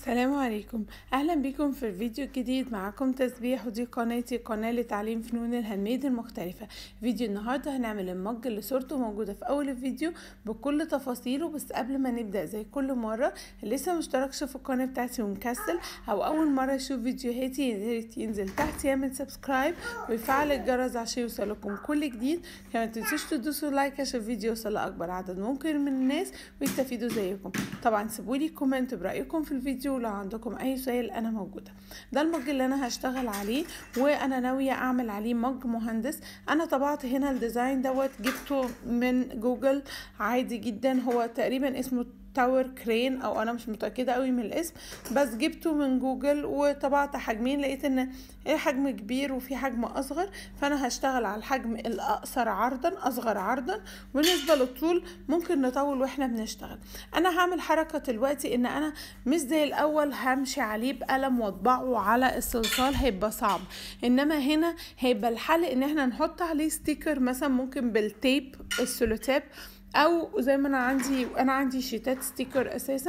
السلام عليكم اهلا بكم في الفيديو الجديد معاكم تسبيح ودي قناتي قناة لتعليم فنون الهاندميد المختلفة فيديو النهاردة هنعمل المج اللي صورته موجودة في اول الفيديو بكل تفاصيله بس قبل ما نبدأ زي كل مرة اللي لسه مشتركش في القناة بتاعتي ومكسل او اول مرة يشوف فيديوهاتي ياريت ينزل تحت يعمل سبسكرايب ويفعل الجرس عشان يوصلكم كل جديد كمان متنسوش تدوسوا لايك عشان الفيديو يوصل لاكبر عدد ممكن من الناس ويستفيدوا زيكم طبعا سيبولي كومنت برايكم في الفيديو ولو عندكم اي سؤال انا موجوده ده المج اللي انا هشتغل عليه وانا ناويه اعمل عليه مج مهندس انا طبعت هنا الديزاين دوت جبته من جوجل عادي جدا هو تقريبا اسمه تاور كرين او انا مش متاكده قوي من الاسم بس جبته من جوجل وطبعت حجمين لقيت ان ايه حجم كبير وفي حجم اصغر فانا هشتغل على الحجم الاقصر عرضا اصغر عرضا بالنسبه للطول ممكن نطول واحنا بنشتغل انا هعمل حركه دلوقتي ان انا مش زي الاول همشي عليه بقلم واطبعه على الصلصال هيبقى صعب انما هنا هيبقى الحل ان احنا نحط عليه ستيكر مثلا ممكن بالتيب السولوتيب او زي ما انا عندي انا عندي شيتات ستيكر اساسا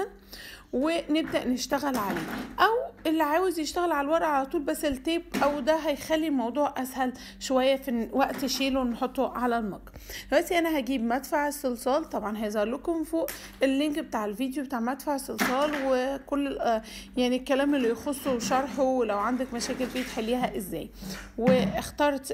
ونبدا نشتغل عليه او اللي عاوز يشتغل على الورق على طول بس التيب او ده هيخلي الموضوع اسهل شويه في وقت شيله ونحطه على المج دلوقتي انا هجيب مدفع الصلصال طبعا هيظهر لكم فوق اللينك بتاع الفيديو بتاع مدفع الصلصال وكل يعني الكلام اللي يخصه وشرحه ولو عندك مشاكل فيه تحليها ازاي واخترت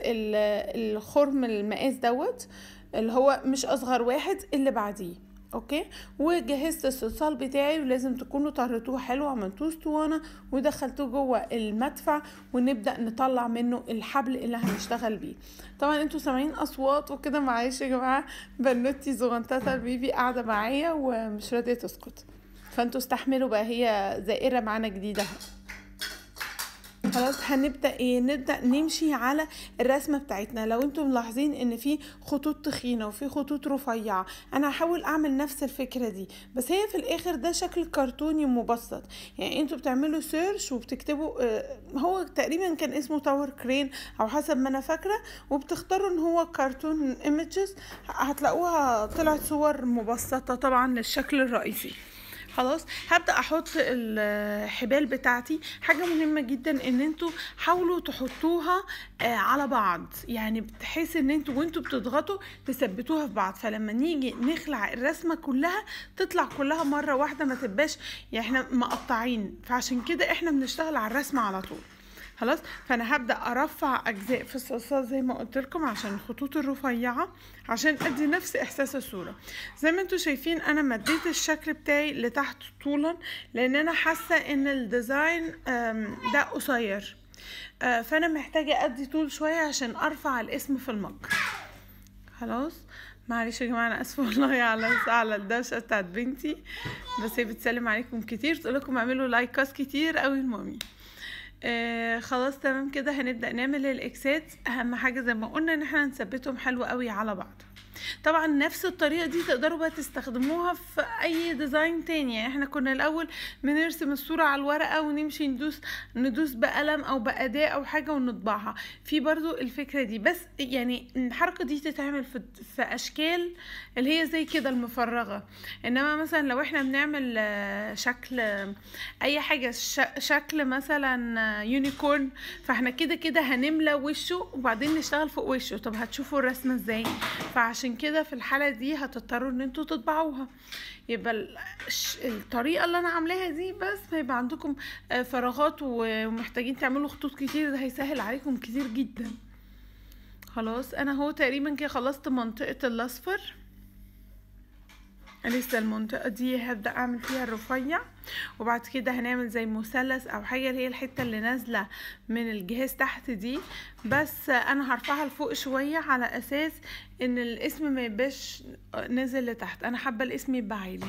الخرم المقاس دوت اللي هو مش اصغر واحد اللي بعديه اوكي وجهزت الصلصال بتاعي ولازم تكونوا طريتوه حلو عملتوه اسطوانه ودخلتوه جوه المدفع ونبدا نطلع منه الحبل اللي هنشتغل بيه طبعا انتوا سامعين اصوات وكده معلش يا جماعه بنوتي صغنطه البيبي قاعده معايا ومش راضيه تسكت فانتوا استحملوا بقى هي زائره معانا جديده خلاص هنبدا ايه نبدا نمشي على الرسمه بتاعتنا لو انتم ملاحظين ان في خطوط تخينه وفي خطوط رفيعه انا هحاول اعمل نفس الفكره دي بس هي في الاخر ده شكل كرتوني مبسط يعني انتوا بتعملوا سيرش وبتكتبوا آه هو تقريبا كان اسمه تاور كرين او حسب ما انا فاكره وبتختاروا ان هو كرتون ايمجز هتلاقوها طلعت صور مبسطه طبعا للشكل الرئيسي خلاص هبدا احط الحبال بتاعتي حاجه مهمه جدا ان انتوا حاولوا تحطوها آه على بعض يعني بحيث ان انتوا وانتوا بتضغطوا تثبتوها في بعض فلما نيجي نخلع الرسمه كلها تطلع كلها مره واحده ما تبقاش يعني احنا مقطعين فعشان كده احنا بنشتغل على الرسمه على طول خلاص فانا هبدا ارفع اجزاء في الصلصال زي ما قلت لكم عشان الخطوط الرفيعه عشان ادي نفس احساس الصوره زي ما انتم شايفين انا مديت الشكل بتاعي لتحت طولا لان انا حاسه ان الديزاين ده قصير فانا محتاجه ادي طول شويه عشان ارفع الاسم في المج خلاص معلش يا جماعه انا اسفه والله على على الدوشه بتاعت بنتي بس هي بتسلم عليكم كتير تقول لكم اعملوا لايكات كتير قوي لمامي آه خلاص تمام كده هنبدا نعمل الاكسات اهم حاجه زي ما قلنا ان احنا نثبتهم حلو قوي على بعض طبعا نفس الطريقه دي تقدروا بقى تستخدموها في اي ديزاين تاني يعني احنا كنا الاول بنرسم الصوره على الورقه ونمشي ندوس ندوس بقلم او باداه او حاجه ونطبعها في برضو الفكره دي بس يعني الحركه دي تتعمل في, في اشكال اللي هي زي كده المفرغه انما مثلا لو احنا بنعمل شكل اي حاجه شكل مثلا يونيكورن فاحنا كده كده هنملى وشه وبعدين نشتغل فوق وشه طب هتشوفوا الرسمه ازاي فعشان كده في الحاله دي هتضطروا ان انتوا تطبعوها يبقى الطريقه اللي انا عاملاها دي بس هيبقى عندكم فراغات ومحتاجين تعملوا خطوط كتير ده هيسهل عليكم كتير جدا خلاص انا هو تقريبا كده خلصت منطقه الاصفر لسه المنطقة دي هبدأ أعمل فيها الرفيع وبعد كده هنعمل زي مثلث أو حاجة اللي هي الحتة اللي نازلة من الجهاز تحت دي بس أنا هرفعها لفوق شوية على أساس إن الاسم ما يبقاش نازل لتحت أنا حابة الاسم يبقى عالي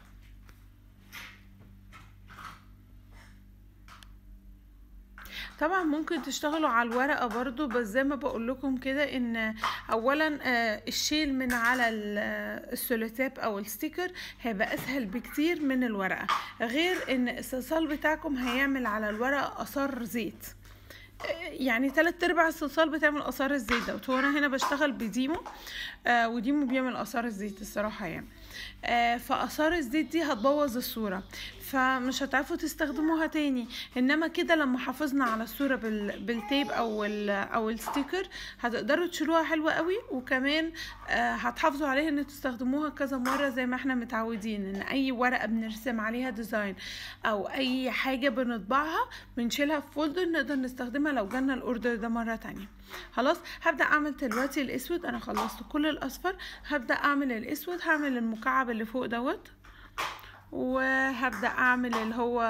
طبعا ممكن تشتغلوا على الورقه برضو بس زي ما بقول لكم كده ان اولا الشيل من على السولوتيب او الستيكر هيبقى اسهل بكتير من الورقه غير ان الصلصال بتاعكم هيعمل على الورقه اثار زيت يعني تلات ارباع الصلصال بتعمل اثار الزيت دوت هو انا هنا بشتغل بديمو آه وديمو بيعمل اثار الزيت الصراحه يعني آه فاثار الزيت دي هتبوظ الصوره فمش هتعرفوا تستخدموها تاني انما كده لما حافظنا على الصوره بال... بالتيب او ال... او الستيكر هتقدروا تشيلوها حلوه قوي وكمان آه هتحافظوا عليها ان تستخدموها كذا مره زي ما احنا متعودين ان اي ورقه بنرسم عليها ديزاين او اي حاجه بنطبعها بنشيلها في فولدر نقدر نستخدمها لو جالنا الاوردر ده مره تانية خلاص هبدا اعمل دلوقتي الاسود انا خلصت كل الاصفر هبدا اعمل الاسود هعمل المكعب اللي فوق دوت وهبدا اعمل اللي هو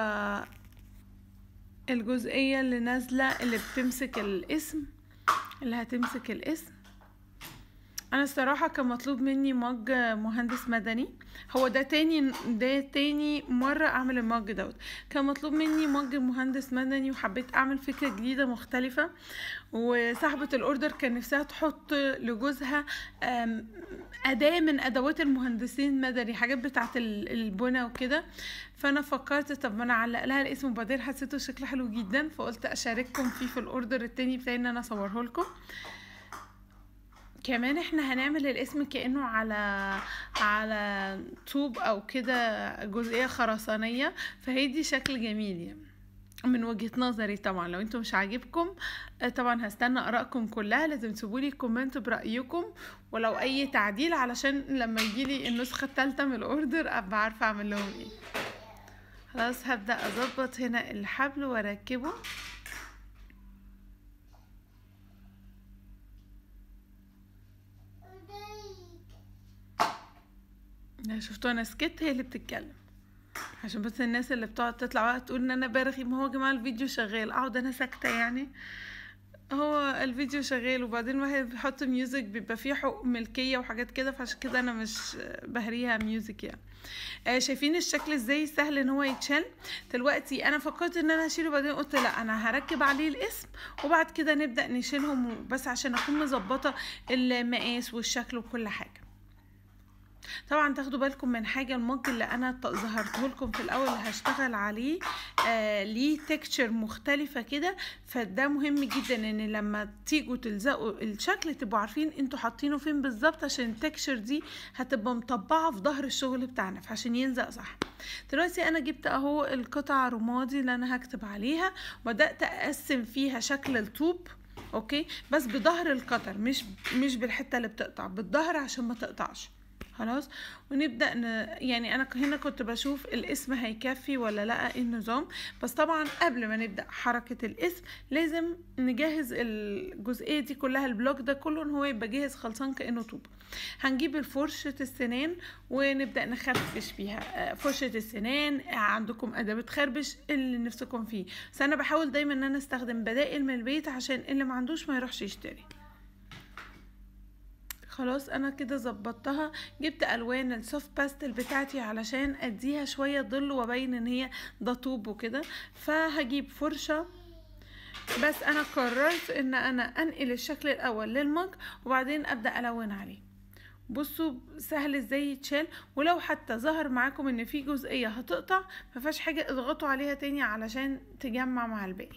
الجزئيه اللي نازله اللي بتمسك الاسم اللي هتمسك الاسم انا الصراحه كان مطلوب مني مج مهندس مدني هو ده تاني ده تاني مره اعمل المج دوت كان مطلوب مني مج مهندس مدني وحبيت اعمل فكره جديده مختلفه وصاحبه الاوردر كان نفسها تحط لجوزها اداه من ادوات المهندسين المدني حاجات بتاعه البنا وكده فانا فكرت طب ما انا اعلق لها الاسم وبعدين حسيته شكله حلو جدا فقلت اشارككم فيه في الاوردر التاني بتاعي ان انا اصوره لكم كمان احنا هنعمل الاسم كانه على على طوب او كده جزئيه خرسانيه فهيدي شكل جميل يعني من وجهة نظري طبعا لو انتم مش عاجبكم طبعا هستنى ارائكم كلها لازم تسيبولي كومنت برايكم ولو اي تعديل علشان لما يجيلي النسخه الثالثه من الاوردر ابقى عارفه اعمل لهم ايه خلاص هبدا اظبط هنا الحبل واركبه شفتوا انا سكت هي اللي بتتكلم عشان بس الناس اللي بتقعد تطلع بقى تقول ان انا برغي ما هو يا جماعه الفيديو شغال اقعد انا ساكته يعني هو الفيديو شغال وبعدين الواحد بيحط ميوزك بيبقى فيه حقوق ملكيه وحاجات كده فعشان كده انا مش بهريها ميوزك يعني آه شايفين الشكل ازاي سهل ان هو يتشال دلوقتي انا فكرت ان انا اشيله بعدين قلت لا انا هركب عليه الاسم وبعد كده نبدا نشيلهم بس عشان اكون مظبطه المقاس والشكل وكل حاجه طبعا تاخدوا بالكم من حاجه المج اللي انا ظهرته لكم في الاول اللي هشتغل عليه آه ليه تكتشر مختلفه كده فده مهم جدا ان لما تيجوا تلزقوا الشكل تبقوا عارفين انتوا حاطينه فين بالظبط عشان التكتشر دي هتبقى مطبعه في ظهر الشغل بتاعنا فعشان يلزق صح دلوقتي انا جبت اهو القطع رمادي اللي انا هكتب عليها وبدات اقسم فيها شكل الطوب اوكي بس بظهر القطر مش مش بالحته اللي بتقطع بالظهر عشان ما تقطعش خلاص ونبدا ن... يعني انا هنا كنت بشوف الاسم هيكفي ولا لا ايه النظام بس طبعا قبل ما نبدا حركه الاسم لازم نجهز الجزئيه دي كلها البلوك ده كله ان هو يبقى جاهز خلصان كانه طوب هنجيب فرشه السنان ونبدا نخفش فيها فرشه السنان عندكم اداه خربش اللي نفسكم فيه بس انا بحاول دايما ان انا استخدم بدائل من البيت عشان اللي ما عندوش ما يروحش يشتري خلاص انا كده ظبطتها جبت الوان السوفت باستل بتاعتي علشان اديها شويه ظل وابين ان هي ده طوب وكده فهجيب فرشه بس انا قررت ان انا انقل الشكل الاول للمج وبعدين ابدا الون عليه بصوا سهل ازاي يتشال ولو حتى ظهر معاكم ان في جزئيه هتقطع مفيهاش حاجه اضغطوا عليها تاني علشان تجمع مع الباقي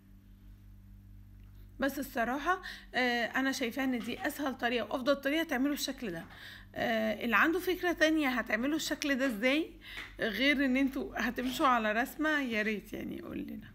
بس الصراحة آه أنا شايفاه إن دي أسهل طريقة وأفضل طريقة تعملوا الشكل ده آه اللي عنده فكرة تانية هتعملوا الشكل ده إزاي غير إن انتوا هتمشوا على رسمة يا ريت يعني يقول لنا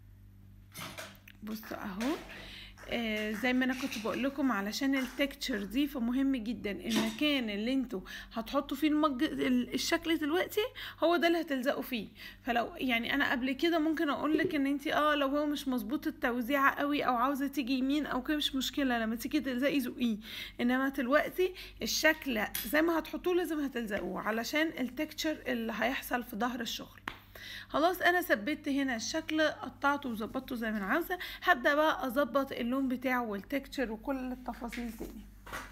بصوا أهو آه زي ما انا كنت بقول لكم علشان التكتشر دي فمهم جدا المكان اللي انتوا هتحطوا فيه المج الشكل دلوقتي هو ده اللي هتلزقوا فيه فلو يعني انا قبل كده ممكن اقول لك ان انت اه لو هو مش مظبوط التوزيعه قوي او عاوزه تيجي يمين او كده مش مشكله لما تيجي تلزقي زقيه انما دلوقتي الشكل زي ما هتحطوه لازم هتلزقوه علشان التكتشر اللي هيحصل في ظهر الشغل خلاص انا ثبت هنا الشكل قطعته وظبطته زي ما انا عاوزه هبدا بقى اظبط اللون بتاعه والتكتشر وكل التفاصيل تاني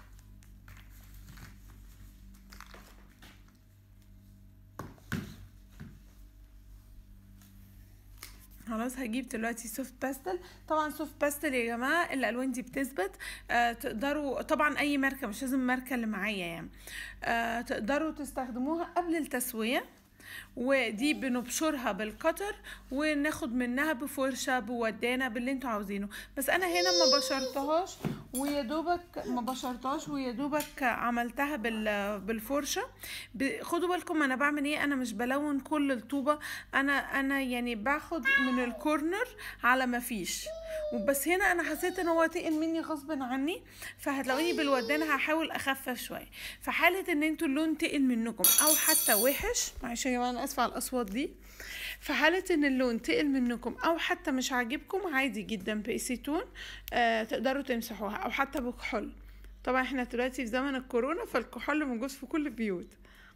خلاص هجيب دلوقتي سوفت باستل طبعا سوفت باستل يا جماعه الالوان دي بتثبت آه تقدروا طبعا اي ماركه مش لازم الماركه اللي معايا يعني آه تقدروا تستخدموها قبل التسويه ودي بنبشرها بالقطر وناخد منها بفرشة بودانة باللي انتوا عاوزينه بس انا هنا ما بشرتهاش ويا دوبك ما بشرتهاش ويا دوبك عملتها بال بالفرشة ب- خدوا بالكم انا بعمل ايه انا مش بلون كل الطوبة انا انا يعني باخد من الكورنر على ما فيش وبس هنا انا حسيت ان هو تقل مني غصب عني فهتلاقوني بالودانة هحاول اخفف شوية في حالة ان انتوا اللون تقل منكم او حتى وحش معلش يا جماعة انا اسفة على الاصوات دي في حالة ان اللون تقل منكم او حتى مش عاجبكم عادي جدا باسيتون آه تقدروا تمسحوها او حتى بكحول طبعا احنا دلوقتي في زمن الكورونا فالكحول موجود في كل البيوت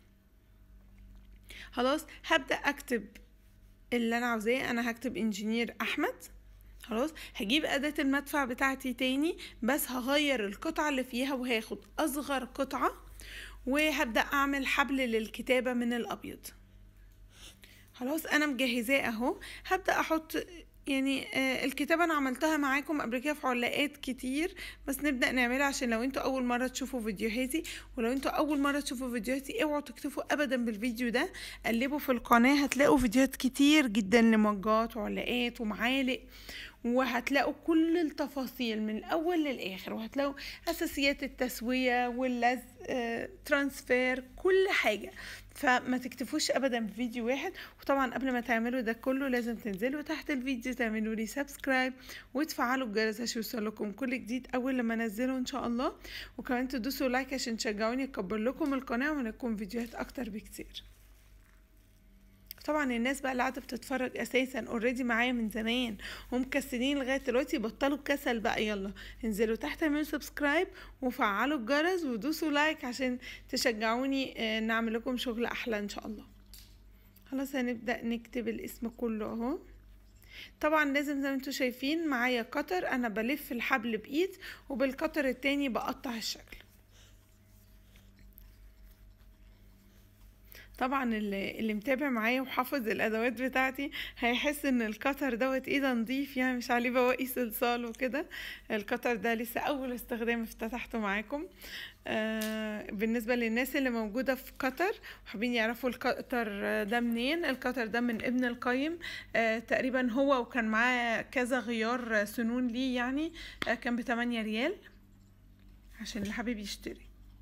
خلاص هبدأ اكتب اللي انا عاوزاه انا هكتب انجينير احمد خلاص هجيب أداة المدفع بتاعتي تاني بس هغير القطعة اللي فيها وهاخد أصغر قطعة وهبدأ أعمل حبل للكتابة من الأبيض خلاص أنا مجهزاه أهو هبدأ أحط يعني آه الكتابة أنا عملتها معاكم قبل كده في علاقات كتير بس نبدأ نعملها عشان لو انتوا أول مرة تشوفوا فيديوهاتي ولو انتوا أول مرة تشوفوا فيديوهاتي اوعوا تكتفوا أبدا بالفيديو ده قلبوا في القناة هتلاقوا فيديوهات كتير جدا لمجات وعلاقات ومعالق وهتلاقوا كل التفاصيل من الاول للاخر وهتلاقوا اساسيات التسويه واللزق آه، ترانسفير كل حاجه فما تكتفوش ابدا بفيديو واحد وطبعا قبل ما تعملوا ده كله لازم تنزلوا تحت الفيديو تعملوا لي سبسكرايب وتفعلوا الجرس عشان يوصلكم كل جديد اول لما انزله ان شاء الله وكمان تدوسوا لايك عشان تشجعوني اكبر لكم القناه ونكون فيديوهات اكتر بكتير طبعا الناس بقى اللي قاعده بتتفرج اساسا اوريدي معايا من زمان ومكسلين لغايه دلوقتي بطلوا الكسل بقى يلا انزلوا تحت اعملوا سبسكرايب وفعلوا الجرس ودوسوا لايك عشان تشجعوني آه، نعمل لكم شغل احلى ان شاء الله خلاص هنبدا نكتب الاسم كله اهو طبعا لازم زي ما انتوا شايفين معايا قطر انا بلف الحبل بايد وبالقطر التاني بقطع الشكل طبعا اللي, اللي متابع معايا وحافظ الادوات بتاعتي هيحس ان القطر دوت ايه ده نضيف يعني مش عليه بواقي صلصال وكده القطر ده لسه اول استخدام افتتحته معاكم آه بالنسبة للناس اللي موجودة في قطر وحابين يعرفوا القطر ده منين القطر ده من ابن القيم آه تقريبا هو وكان معاه كذا غيار سنون ليه يعني آه كان بتمانية ريال عشان اللي حابب يشتري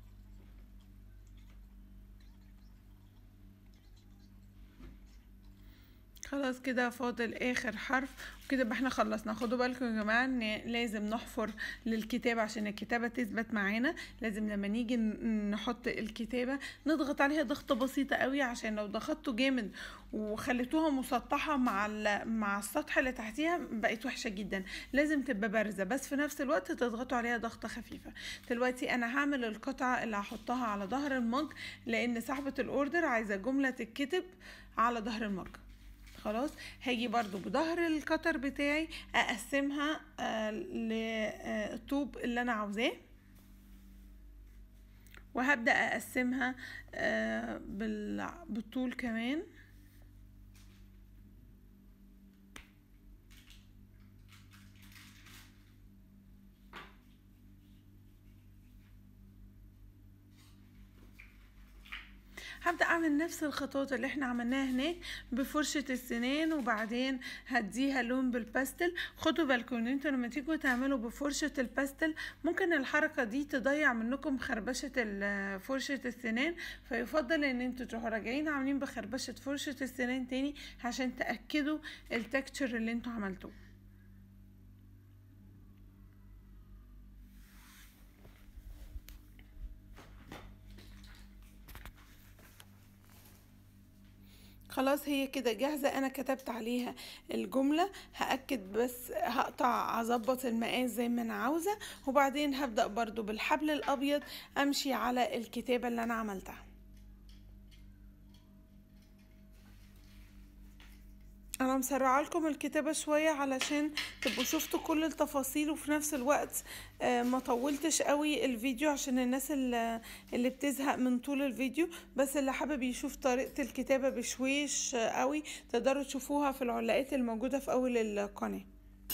خلاص كده فاضل اخر حرف وكده يبقى احنا خلصنا خدوا بالكم يا جماعه ان لازم نحفر للكتابه عشان الكتابه تثبت معانا لازم لما نيجي ن- نحط الكتابه نضغط عليها ضغطه بسيطه قوي عشان لو ضغطتوا جامد وخليتوها مسطحه مع ال- مع السطح اللي تحتيها بقت وحشه جدا لازم تبقى بارزه بس في نفس الوقت تضغطوا عليها ضغطه خفيفه دلوقتي انا هعمل القطعه اللي هحطها على ظهر المج لان صاحبه الاوردر عايزه جمله تتكتب على ظهر المج خلاص هاجي برضو بظهر القطر بتاعي اقسمها آه، للطوب اللي انا عاوزاه وهبدأ اقسمها آه، بال- بالطول كمان هبدأ أعمل نفس الخطوات اللي احنا عملناها هناك بفرشة السنان وبعدين هديها لون بالباستل خدوا بالكم ان انتوا لما تيجوا تعملوا بفرشة الباستل ممكن الحركة دي تضيع منكم خربشة ال- فرشة السنان فيفضل ان انتوا تروحوا راجعين عاملين بخربشة فرشة السنان تاني عشان تأكدوا التكتشر اللي انتوا عملتوه خلاص هي كده جاهزة أنا كتبت عليها الجملة هأكد بس هقطع أظبط المقاس زي ما أنا عاوزة وبعدين هبدأ برضو بالحبل الأبيض أمشي على الكتابة اللي أنا عملتها انا مسرعه لكم الكتابه شويه علشان تبقوا شفتوا كل التفاصيل وفي نفس الوقت آه، ما طولتش قوي الفيديو عشان الناس اللي, اللي بتزهق من طول الفيديو بس اللي حابب يشوف طريقه الكتابه بشويش آه، قوي تقدروا تشوفوها في العلاقات الموجوده في اول القناه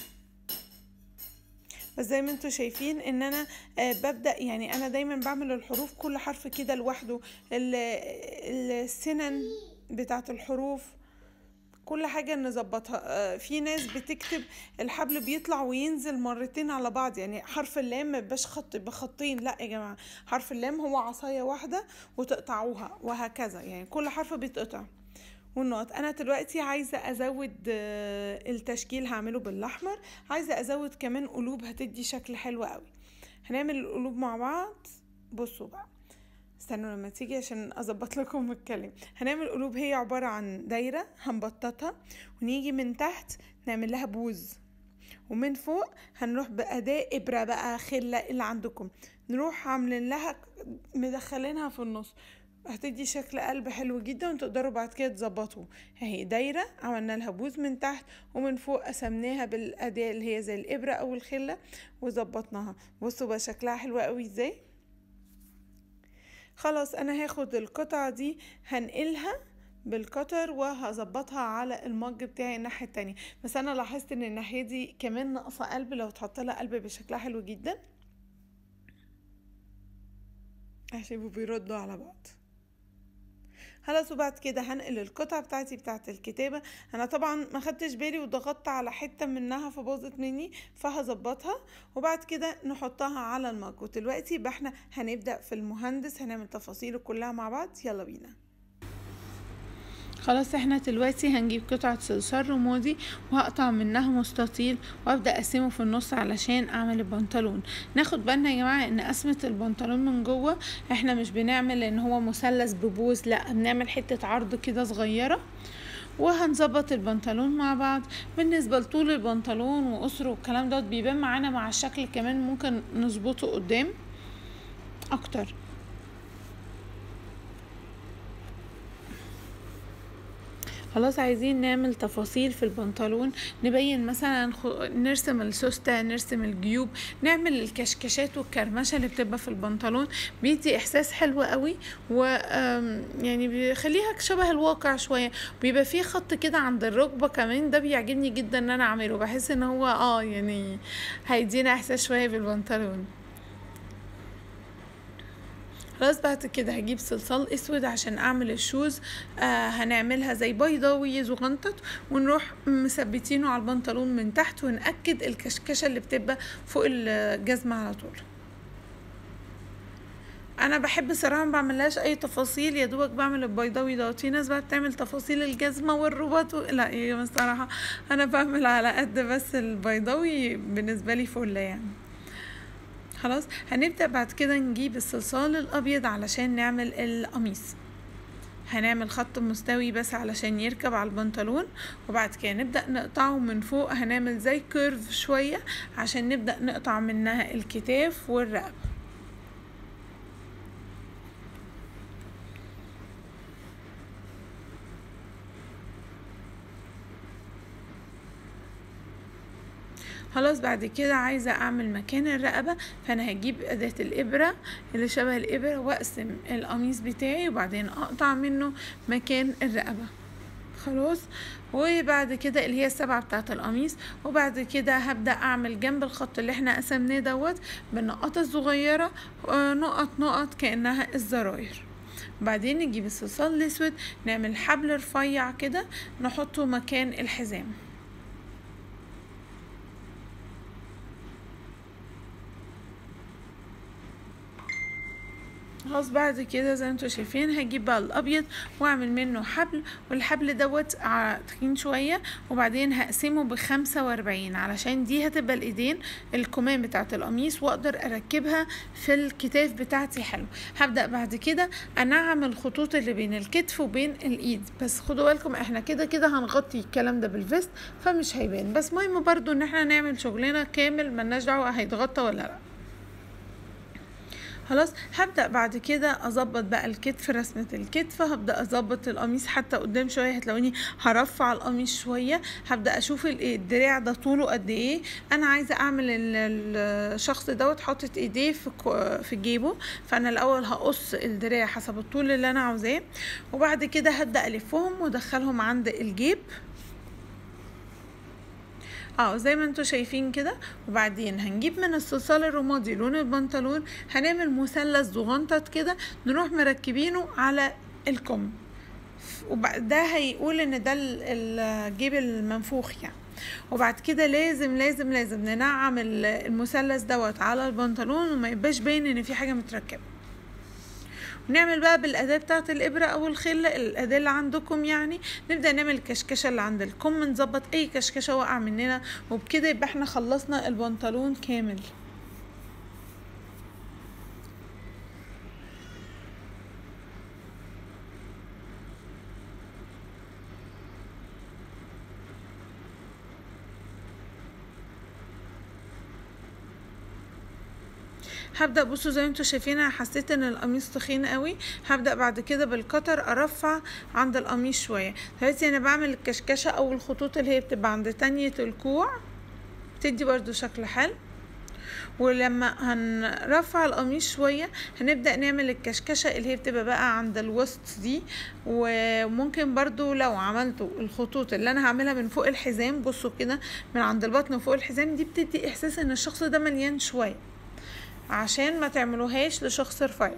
بس زي ما انتوا شايفين ان انا آه، ببدأ يعني انا دايما بعمل الحروف كل حرف كده لوحده ال- السنن بتاعة الحروف كل حاجة نظبطها آه، في ناس بتكتب الحبل بيطلع وينزل مرتين على بعض يعني حرف اللام ما يبقاش خط يبقى خطين لا يا جماعة حرف اللام هو عصاية واحدة وتقطعوها وهكذا يعني كل حرف بيتقطع والنقط انا دلوقتي عايزة ازود آه، التشكيل هعمله بالاحمر عايزة ازود كمان قلوب هتدي شكل حلو قوي هنعمل القلوب مع بعض بصوا بقى استنوا لما تيجي عشان اظبط لكم الكلام هنعمل قلوب هي عبارة عن دايرة هنبططها ونيجي من تحت نعمل لها بوز ومن فوق هنروح بأداة إبرة بقى خلة اللي عندكم نروح عاملين لها مدخلينها في النص هتدي شكل قلب حلو جدا وتقدروا بعد كده تظبطوا اهي دايرة عملنا لها بوز من تحت ومن فوق قسمناها بالأداة اللي هي زي الإبرة أو الخلة وظبطناها بصوا بقى شكلها حلو قوي ازاي خلاص انا هاخد القطعة دي هنقلها بالقطر وهظبطها على المج بتاعي الناحية التانية بس انا لاحظت ان الناحية دي كمان ناقصة قلب لو تحط لها قلب بشكلها حلو جدا عشان بيردوا على بعض خلاص وبعد كده هنقل القطعة بتاعتي بتاعت الكتابة انا طبعا ما خدتش بالي وضغطت على حتة منها فباظت مني فهظبطها وبعد كده نحطها على المج ودلوقتي يبقى احنا هنبدأ في المهندس هنعمل تفاصيله كلها مع بعض يلا بينا خلاص احنا دلوقتي هنجيب قطعة صلصال رمادي وهقطع منها مستطيل وابدأ اقسمه في النص علشان اعمل البنطلون ناخد بالنا يا جماعة ان قسمة البنطلون من جوه احنا مش بنعمل ان هو مثلث ببوز لا بنعمل حتة عرض كده صغيرة وهنظبط البنطلون مع بعض بالنسبة لطول البنطلون وقصره والكلام دوت بيبان معانا مع الشكل كمان ممكن نظبطه قدام اكتر خلاص عايزين نعمل تفاصيل في البنطلون نبين مثلا خ... نرسم السوستة نرسم الجيوب نعمل الكشكشات والكرمشة اللي بتبقى في البنطلون بيدي احساس حلو قوي و آم، يعني بيخليها شبه الواقع شوية بيبقى فيه خط كده عند الركبة كمان ده بيعجبني جدا ان انا اعمله بحس ان هو اه يعني هيدينا احساس شوية بالبنطلون خلاص بعد كده هجيب صلصال اسود عشان اعمل الشوز آه هنعملها زي بيضاوي زغنطط ونروح مثبتينه على البنطلون من تحت ونأكد الكشكشة اللي بتبقى فوق الجزمة على طول انا بحب صراحه ما بعملهاش اي تفاصيل يا دوبك بعمل البيضاوي دوت في ناس بقى بتعمل تفاصيل الجزمه والرباط و... لا يا الصراحه انا بعمل على قد بس البيضاوي بالنسبه لي فله يعني خلاص هنبدأ بعد كده نجيب الصلصال الأبيض علشان نعمل القميص هنعمل خط مستوي بس علشان يركب على البنطلون وبعد كده نبدأ نقطعه من فوق هنعمل زي كيرف شوية عشان نبدأ نقطع منها الكتاف والرقبة خلاص بعد كده عايزة اعمل مكان الرقبة فانا هجيب اداة الابرة اللي شبه الابرة واقسم القميص بتاعي وبعدين اقطع منه مكان الرقبة خلاص وبعد كده اللي هي السبعة بتاعة القميص وبعد كده هبدأ اعمل جنب الخط اللي احنا قسمناه دوت بالنقطة الصغيرة آه، نقط نقط كأنها الزراير بعدين نجيب الصلصال الاسود نعمل حبل رفيع كده نحطه مكان الحزام خلاص بعد كده زي ما انتوا شايفين هجيب بقى الابيض واعمل منه حبل والحبل دوت ع- تخين شويه وبعدين هقسمه بخمسة واربعين علشان دي هتبقى الايدين الكمام بتاعت القميص واقدر اركبها في الكتاف بتاعتي حلو هبدا بعد كده انعم الخطوط اللي بين الكتف وبين الايد بس خدوا بالكم احنا كده كده هنغطي الكلام ده بالفيست فمش هيبان بس مهم برضو ان احنا نعمل شغلنا كامل ملناش دعوه هيتغطى ولا لا خلاص هبدأ بعد كده أظبط بقى الكتف رسمة الكتف هبدأ أظبط القميص حتى قدام شوية هتلاقوني هرفع القميص شوية هبدأ أشوف ال- الدراع ده طوله قد إيه أنا عايزة أعمل ال- ال- الشخص دوت حاطط إيديه في كو- في جيبه فأنا الأول هقص الدراع حسب الطول اللي أنا عاوزاه وبعد كده هبدأ ألفهم وأدخلهم عند الجيب اه زي ما انتوا شايفين كده وبعدين هنجيب من الصلصال الرمادي لون البنطلون هنعمل مثلث زغنطط كده نروح مركبينه على الكم وده هيقول ان ده الجيب المنفوخ يعني وبعد كده لازم لازم لازم ننعم المثلث دوت على البنطلون وما يبقاش باين ان في حاجه متركبه نعمل بقى بالأداة بتاعة الإبرة أو الخلة الأداة اللي عندكم يعني نبدأ نعمل الكشكشة اللي عند الكم نظبط أي كشكشة وقع مننا وبكده يبقى احنا خلصنا البنطلون كامل هبدا بصوا زي ما انتوا شايفين انا حسيت ان القميص تخين قوي هبدا بعد كده بالقطر ارفع عند القميص شويه دلوقتي انا بعمل الكشكشه او الخطوط اللي هي بتبقى عند تانية الكوع بتدي برضو شكل حلو ولما هنرفع القميص شويه هنبدا نعمل الكشكشه اللي هي بتبقى بقى عند الوسط دي وممكن برضو لو عملتوا الخطوط اللي انا هعملها من فوق الحزام بصوا كده من عند البطن فوق الحزام دي بتدي احساس ان الشخص ده مليان شويه عشان ما تعملوهاش لشخص رفيع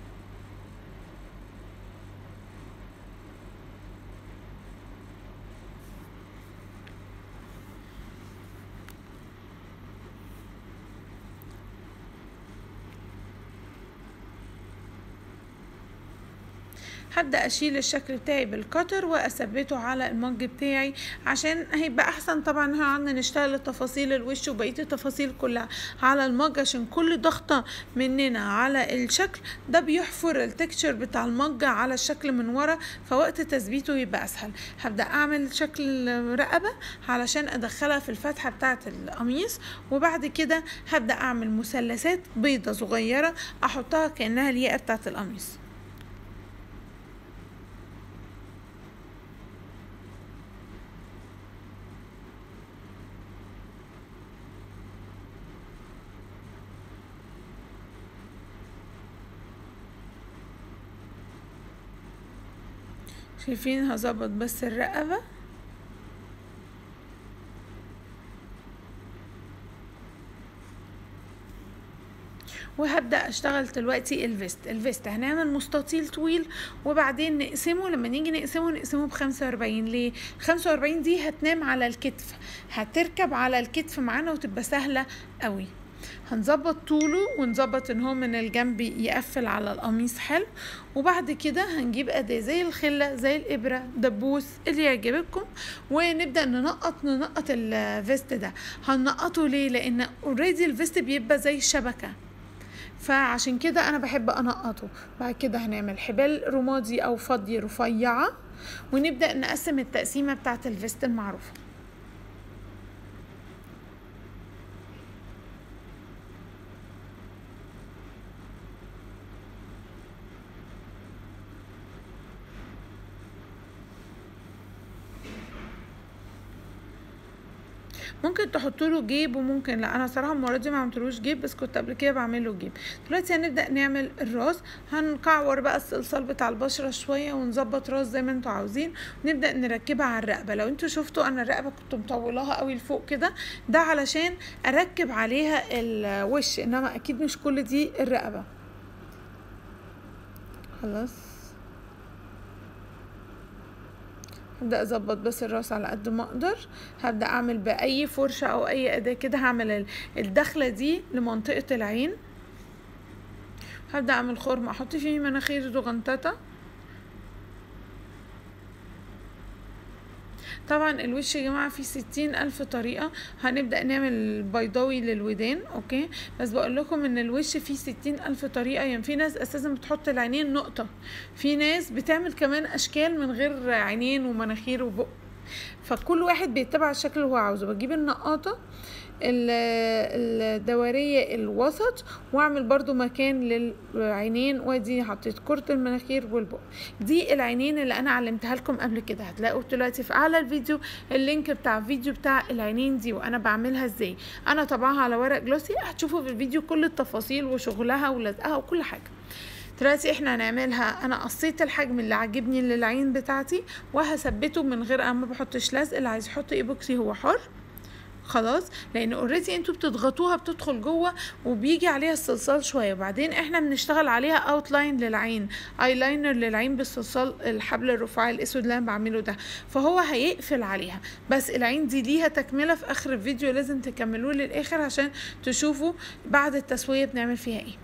هبدا اشيل الشكل بتاعي بالقطر واثبته على المج بتاعي عشان هيبقى احسن طبعا احنا عندنا نشتغل تفاصيل الوش وبقيه التفاصيل كلها على المج عشان كل ضغطه مننا على الشكل ده بيحفر التكتشر بتاع المج على الشكل من ورا فوقت تثبيته يبقى اسهل هبدا اعمل شكل رقبه علشان ادخلها في الفتحه بتاعه القميص وبعد كده هبدا اعمل مثلثات بيضه صغيره احطها كانها الياقه بتاعه القميص شايفين هظبط بس الرقبة وهبدا اشتغل دلوقتي الفيست الفيست هنعمل مستطيل طويل وبعدين نقسمه لما نيجي نقسمه نقسمه بخمسة واربعين ليه خمسة واربعين دي هتنام على الكتف هتركب على الكتف معانا وتبقى سهلة قوي هنظبط طوله ونظبط ان هو من الجنب يقفل على القميص حلو وبعد كده هنجيب اداة زي الخلة زي الابرة دبوس اللي يعجبكم ونبدأ ننقط ننقط الفيست ده هننقطه ليه لان اوريدي الفيست بيبقى زي الشبكة فعشان كده انا بحب انقطه بعد كده هنعمل حبال رمادي او فضي رفيعة ونبدأ نقسم التقسيمة بتاعة الفيست المعروفة ممكن تحطوا له جيب وممكن لا انا صراحه المره دي ما عملتلوش جيب بس كنت قبل كده بعمل له جيب دلوقتي هنبدا نعمل الراس هنكعور بقى الصلصال بتاع البشره شويه ونظبط راس زي ما انتوا عاوزين ونبدا نركبها على الرقبه لو انتوا شفتوا انا الرقبه كنت مطولاها قوي لفوق كده ده علشان اركب عليها الوش انما اكيد مش كل دي الرقبه خلاص هبدا اظبط بس الراس على قد ما اقدر هبدا اعمل باي فرشه او اي اداه كده هعمل الدخله دي لمنطقه العين هبدا اعمل خرم احط فيه مناخير زغنططه طبعا الوش يا جماعه فيه ستين الف طريقه هنبدا نعمل بيضاوي للودان اوكي بس بقول لكم ان الوش فيه ستين الف طريقه يعني في ناس اساسا بتحط العينين نقطه في ناس بتعمل كمان اشكال من غير عينين ومناخير وبق فكل واحد بيتبع الشكل اللي هو عاوزه بجيب النقاطه الدورية الوسط واعمل برضو مكان للعينين وادي حطيت كرة المناخير والبق دي العينين اللي انا علمتها لكم قبل كده هتلاقوا دلوقتي في اعلى الفيديو اللينك بتاع الفيديو بتاع العينين دي وانا بعملها ازاي انا طبعها على ورق جلوسي هتشوفوا في الفيديو كل التفاصيل وشغلها ولزقها وكل حاجه دلوقتي احنا هنعملها انا قصيت الحجم اللي عاجبني للعين بتاعتي وهثبته من غير انا ما بحطش لزق اللي عايز يحط ايبوكسي هو حر خلاص لان اوريدي انتوا بتضغطوها بتدخل جوه وبيجي عليها الصلصال شويه وبعدين احنا بنشتغل عليها اوتلاين للعين ايلاينر للعين بالصلصال الحبل الرفيع الاسود اللي انا بعمله ده فهو هيقفل عليها بس العين دي ليها تكمله في اخر الفيديو لازم تكملوه للاخر عشان تشوفوا بعد التسويه بنعمل فيها ايه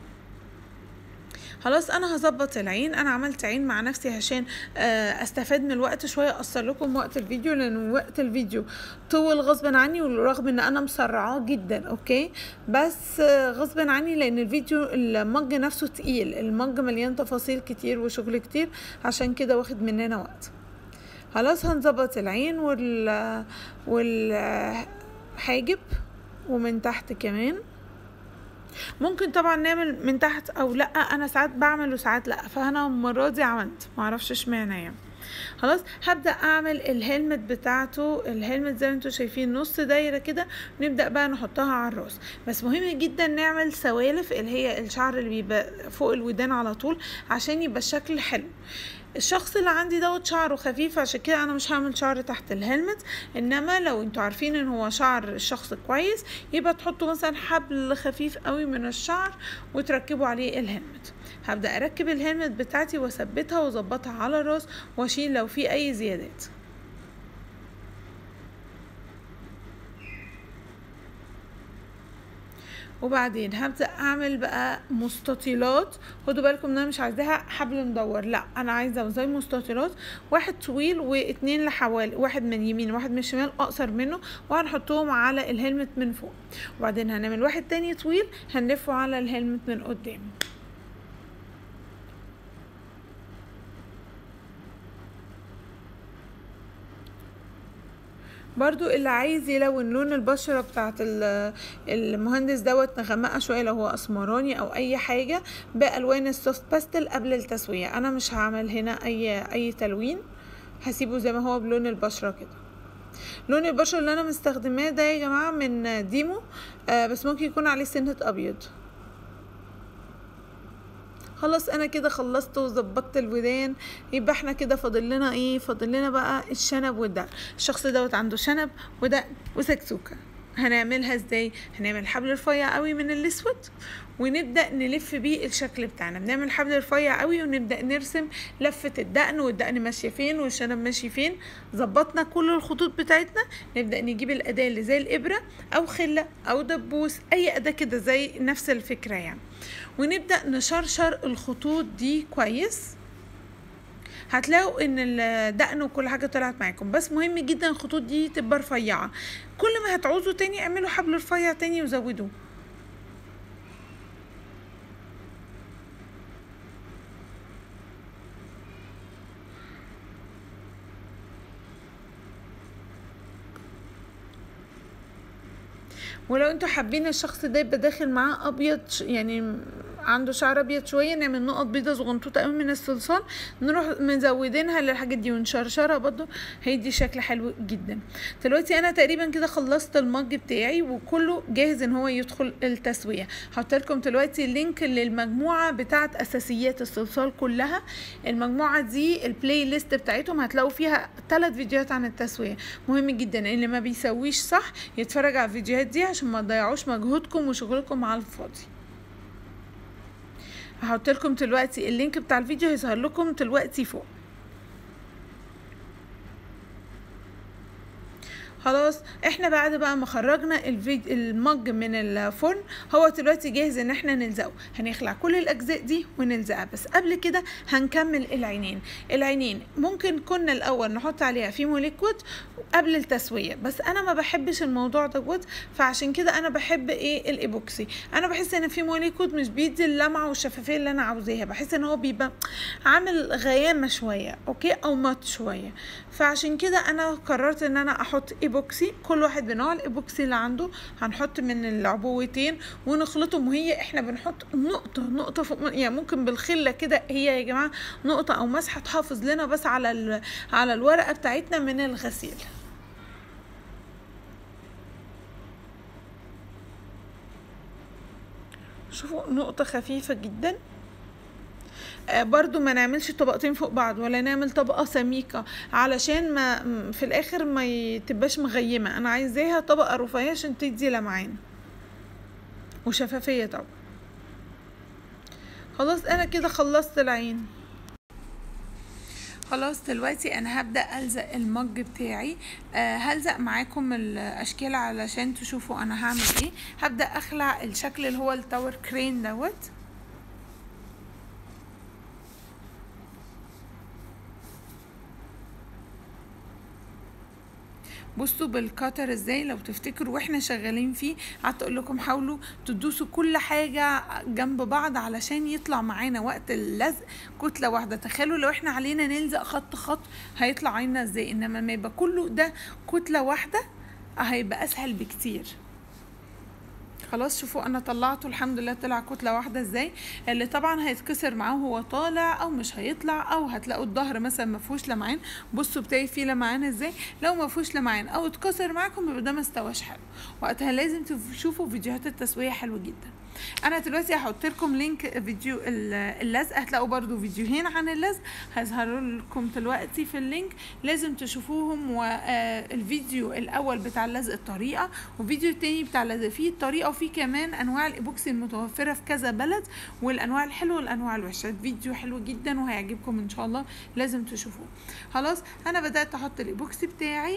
خلاص انا هظبط العين انا عملت عين مع نفسي عشان استفاد من الوقت شويه اقصر لكم وقت الفيديو لان وقت الفيديو طول غصبا عني ورغم ان انا مسرعاه جدا اوكي بس غصبا عني لان الفيديو المج نفسه تقيل المج مليان تفاصيل كتير وشغل كتير عشان كده واخد مننا وقت خلاص هنظبط العين وال والحاجب ومن تحت كمان ممكن طبعا نعمل من تحت او لا انا ساعات بعمل وساعات لا فانا المره دي عملت معرفش اشمعنى يعني خلاص هبدا اعمل الهلمت بتاعته الهلمت زي ما انتم شايفين نص دايره كده نبدا بقى نحطها على الراس بس مهم جدا نعمل سوالف اللي هي الشعر اللي بيبقى فوق الودان على طول عشان يبقى الشكل حلو الشخص اللي عندي دوت شعره خفيف عشان كده انا مش هعمل شعر تحت الهلمت انما لو انتوا عارفين ان هو شعر الشخص كويس يبقى تحطوا مثلا حبل خفيف قوي من الشعر وتركبوا عليه الهلمت هبدا اركب الهلمت بتاعتي واثبتها واظبطها على الراس واشيل لو في اي زيادات وبعدين هبدا اعمل بقى مستطيلات خدوا بالكم ان انا مش عايزاها حبل مدور لا انا عايزه زي مستطيلات واحد طويل واتنين لحوالي واحد من يمين واحد من الشمال اقصر منه وهنحطهم على الهلمت من فوق وبعدين هنعمل واحد تاني طويل هنلفه على الهلمت من قدام برضو اللي عايز يلون لون البشرة بتاعت المهندس دوت نغمقها شوية لو هو اسمراني او اي حاجة بالوان السوفت باستل قبل التسوية انا مش هعمل هنا اي اي تلوين هسيبه زي ما هو بلون البشرة كده لون البشرة اللي انا مستخدماه ده يا جماعة من ديمو آه بس ممكن يكون عليه سنة ابيض خلاص انا كده خلصت وظبطت الودان يبقى احنا كده فاضل لنا ايه فاضل لنا بقى الشنب والدقن الشخص دوت عنده شنب ودقن وسكسوكه هنعملها ازاي هنعمل حبل رفيع قوي من الاسود ونبدا نلف بيه الشكل بتاعنا بنعمل حبل رفيع قوي ونبدا نرسم لفه الدقن والدقن ماشيه فين والشنب ماشي فين ظبطنا كل الخطوط بتاعتنا نبدا نجيب الاداه اللي زي الابره او خله او دبوس اي اداه كده زي نفس الفكره يعني ونبدا نشرشر الخطوط دي كويس هتلاقوا ان الدقن وكل حاجه طلعت معاكم بس مهم جدا الخطوط دي تبقى رفيعه كل ما هتعوزوا تاني اعملوا حبل رفيع تاني وزودوه ولو انتوا حابين الشخص ده يبقى داخل معاه ابيض يعني عنده شعر ابيض شويه نعمل نقط بيضه صغنطوطه قوي من الصلصال نروح مزودينها للحاجات دي ونشرشرها برضو هيدي شكل حلو جدا دلوقتي انا تقريبا كده خلصت المج بتاعي وكله جاهز ان هو يدخل التسويه هحط لكم دلوقتي لينك للمجموعه بتاعه اساسيات الصلصال كلها المجموعه دي البلاي ليست بتاعتهم هتلاقوا فيها ثلاث فيديوهات عن التسويه مهم جدا اللي ما بيسويش صح يتفرج على الفيديوهات دي عشان ما تضيعوش مجهودكم وشغلكم على الفاضي هحط لكم دلوقتي اللينك بتاع الفيديو هيظهر لكم دلوقتي فوق خلاص احنا بعد بقى ما خرجنا الفيديو المج من الفرن هو دلوقتي جاهز ان احنا نلزقه هنخلع كل الاجزاء دي ونلزقها بس قبل كده هنكمل العينين العينين ممكن كنا الاول نحط عليها فيمو ليكويد قبل التسويه بس انا ما بحبش الموضوع دوت فعشان كده انا بحب ايه الايبوكسي انا بحس ان فيمو ليكويد مش بيدي اللمعه والشفافيه اللي انا عاوزاها بحس ان هو بيبقى عامل غيامه شويه اوكي او مات شويه فعشان كده انا قررت ان انا احط ايبوكسي كل واحد بنوع الايبوكسي اللي عنده هنحط من العبوتين ونخلطهم وهي احنا بنحط نقطه نقطه فوق يعني ممكن بالخله كده هي يا جماعه نقطه او مسحه تحافظ لنا بس على على الورقه بتاعتنا من الغسيل شوفوا نقطة خفيفة جدا آه، برضو ما نعملش طبقتين فوق بعض ولا نعمل طبقة سميكة علشان ما م- في الاخر ما ي- تبقاش مغيمة انا عايزاها طبقة رفيعة عشان تدي لمعان وشفافية طبعا خلاص انا كده خلصت العين خلاص دلوقتي انا هبدا الزق المج بتاعي آه هلزق معاكم الاشكال علشان تشوفوا انا هعمل ايه هبدا اخلع الشكل اللي هو التاور كرين دوت بصوا بالكاتر ازاي لو تفتكروا واحنا شغالين فيه قعدت اقول لكم حاولوا تدوسوا كل حاجه جنب بعض علشان يطلع معانا وقت اللزق كتله واحده تخيلوا لو احنا علينا نلزق خط خط هيطلع عيننا ازاي انما ما يبقى كله ده كتله واحده هيبقى اسهل بكتير خلاص شوفوا انا طلعته الحمد لله طلع كتله واحده ازاي اللي طبعا هيتكسر معاه وهو طالع او مش هيطلع او هتلاقوا الظهر مثلا ما فيهوش لمعان بصوا بتاعي فيه لمعان ازاي لو ما فيهوش لمعان او اتكسر معاكم يبقى ده ما استواش حلو وقتها لازم تشوفوا فيديوهات التسويه حلوه جدا انا دلوقتي هحط لكم لينك فيديو ال- اللزق هتلاقوا برضو فيديوهين عن اللزق هيظهروا لكم دلوقتي في اللينك لازم تشوفوهم والفيديو الاول بتاع اللزق الطريقه وفيديو التاني بتاع اللزق فيه الطريقه وفيه كمان انواع الايبوكسي المتوفره في كذا بلد والانواع الحلوه والانواع الوحشه فيديو حلو جدا وهيعجبكم ان شاء الله لازم تشوفوه خلاص انا بدات احط الايبوكسي بتاعي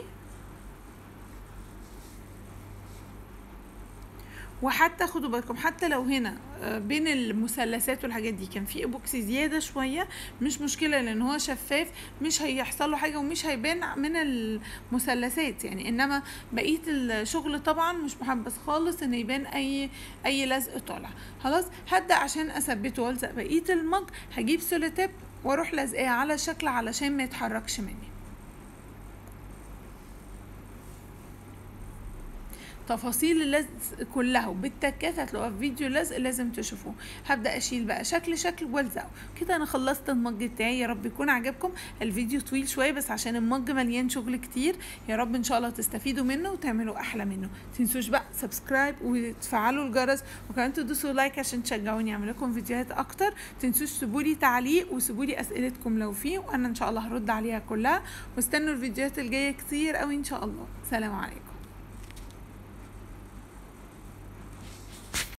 وحتى خدوا بالكم حتى لو هنا آه، بين المثلثات والحاجات دي كان في ايبوكسي زياده شويه مش مشكله لان هو شفاف مش هيحصل له حاجه ومش هيبان من المثلثات يعني انما بقيه الشغل طبعا مش محبس خالص ان يبان اي اي لزق طالع خلاص هبدا عشان اثبته والزق بقيه المج هجيب سوليتيب واروح لازقاه على شكل علشان ما يتحركش مني تفاصيل اللزق كلها وبالتكات هتلاقوها في فيديو اللزق لازم تشوفوه هبدا اشيل بقى شكل شكل والزقه كده انا خلصت المج بتاعي يا رب يكون عجبكم الفيديو طويل شويه بس عشان المج مليان شغل كتير يا رب ان شاء الله تستفيدوا منه وتعملوا احلى منه تنسوش بقى سبسكرايب وتفعلوا الجرس وكمان تدوسوا لايك عشان تشجعوني اعمل لكم فيديوهات اكتر تنسوش تسيبوا لي تعليق وسيبوا لي اسئلتكم لو في وانا ان شاء الله هرد عليها كلها واستنوا الفيديوهات الجايه كتير قوي ان شاء الله سلام عليكم